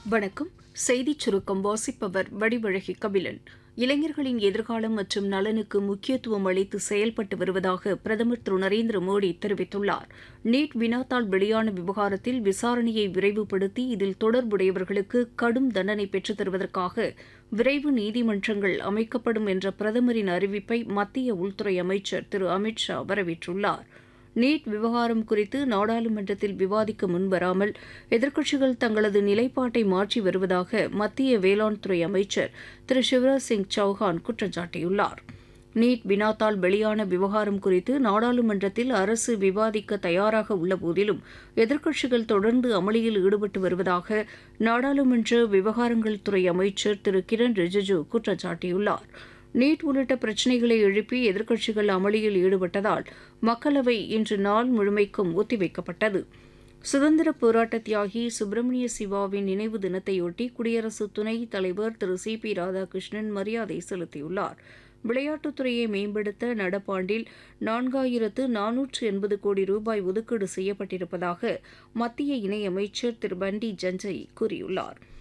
வணக்கம் செய்திச் சுருக்கம் வாசிப்பவர் வடிவழகி கபிலன் இளைஞர்களின் எதிர்காலம் மற்றும் நலனுக்கு முக்கியத்துவம் அளித்து செயல்பட்டு வருவதாக பிரதமர் திரு நரேந்திர மோடி தெரிவித்துள்ளார் நீட் வினாத்தாள் வெளியான விவகாரத்தில் விசாரணையை விரைவுபடுத்தி இதில் தொடர்புடையவர்களுக்கு கடும் தண்டனை பெற்றுத் தருவதற்காக விரைவு நீதிமன்றங்கள் அமைக்கப்படும் என்ற பிரதமரின் அறிவிப்பை மத்திய உள்துறை அமைச்சர் திரு அமித் ஷா வரவேற்றுள்ளார் நீட் விவகாரம் குறித்து நாடாளுமன்றத்தில் விவாதிக்க முன்வராமல் எதிர்க்கட்சிகள் தங்களது நிலைப்பாட்டை மாற்றி வருவதாக மத்திய வேளாண் துறை அமைச்சர் திரு சிவராஜ் சிங் சௌஹான் குற்றம் சாட்டியுள்ளார் நீட் வினாத்தாள் வெளியான விவகாரம் குறித்து நாடாளுமன்றத்தில் அரசு விவாதிக்க தயாராக உள்ள போதிலும் எதிர்க்கட்சிகள் தொடர்ந்து அமளியில் ஈடுபட்டு வருவதாக நாடாளுமன்ற விவகாரங்கள் துறை அமைச்சர் திரு கிரண் ரிஜிஜு குற்றம் சாட்டியுள்ளார் நீட் உள்ளிட்ட பிரச்சினைகளை எழுப்பி எதிர்க்கட்சிகள் அமளியில் ஈடுபட்டதால் மக்களவை இன்று நாள் முழுமைக்கும் ஒத்திவைக்கப்பட்டது சுதந்திர போராட்ட தியாகி சுப்பிரமணிய சிவாவின் நினைவு தினத்தையொட்டி குடியரசு துணைத் தலைவர் திரு சி பி ராதாகிருஷ்ணன் மரியாதை செலுத்தியுள்ளார் விளையாட்டுத்துறையை மேம்படுத்த நடப்பாண்டில் நான்காயிரத்து நானூற்று எண்பது கோடி ரூபாய் ஒதுக்கீடு செய்யப்பட்டிருப்பதாக மத்திய இணையமைச்சர் திரு பண்டி ஜஞ்சய் கூறியுள்ளார்